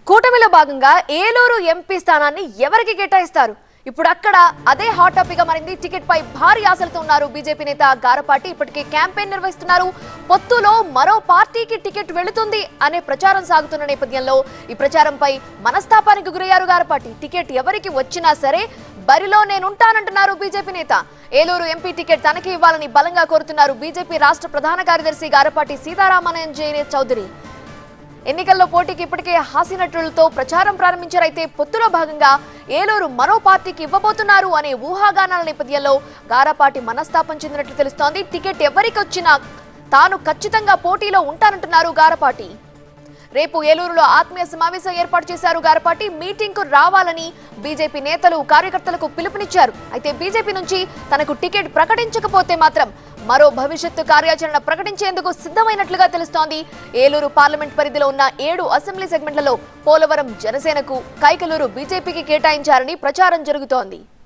కూటమిలో భాగంగా ఏలూరు ఎంపీ స్థానాన్ని ఎవరికి కేటాయిస్తారు ఇప్పుడు అక్కడ అదే హాట్ టాపిక్ గా మారింది టికెట్ పై భారీ ఆశలతో ఉన్నారు బీజేపీ నేత గారపాటి ఇప్పటికే క్యాంపెయిన్ నిర్వహిస్తున్నారు పొత్తులో మరో పార్టీకి టికెట్ వెళుతుంది అనే ప్రచారం సాగుతున్న నేపథ్యంలో ఈ ప్రచారంపై మనస్తాపానికి గురయ్యారు గారపాటి టికెట్ ఎవరికి వచ్చినా సరే బరిలో నేనుంటానంటున్నారు బీజేపీ నేత ఏలూరు ఎంపీ టికెట్ తనకి ఇవ్వాలని బలంగా కోరుతున్నారు బీజేపీ రాష్ట్ర ప్రధాన కార్యదర్శి గారపాటి సీతారామన్ చౌదరి ఎన్నికల్లో పోటీకి ఇప్పటికే హాస్యనటులతో ప్రచారం ప్రారంభించారు అయితే పొత్తులో భాగంగా ఏలూరు మరో పార్టీకి ఇవ్వబోతున్నారు అనే ఊహాగానాల నేపథ్యంలో గారాపాటి మనస్తాపం చెందినట్లు తెలుస్తోంది టికెట్ ఎవరికి వచ్చినా తాను ఖచ్చితంగా పోటీలో ఉంటానంటున్నారు గారపాటి రేపు ఏలూరులో ఆత్మీయ సమావేశం ఏర్పాటు చేశారు గారపాటి మీటింగ్ కు రావాలని బీజేపీ నేతలు కార్యకర్తలకు పిలుపునిచ్చారు అయితే బీజేపీ నుంచి తనకు టికెట్ ప్రకటించకపోతే మాత్రం మరో భవిష్యత్తు కార్యాచరణ ప్రకటించేందుకు సిద్ధమైనట్లుగా తెలుస్తోంది ఏలూరు పార్లమెంట్ పరిధిలో ఉన్న ఏడు అసెంబ్లీ సెగ్మెంట్లలో పోలవరం జనసేనకు కైకలూరు బీజేపీకి కేటాయించారని ప్రచారం జరుగుతోంది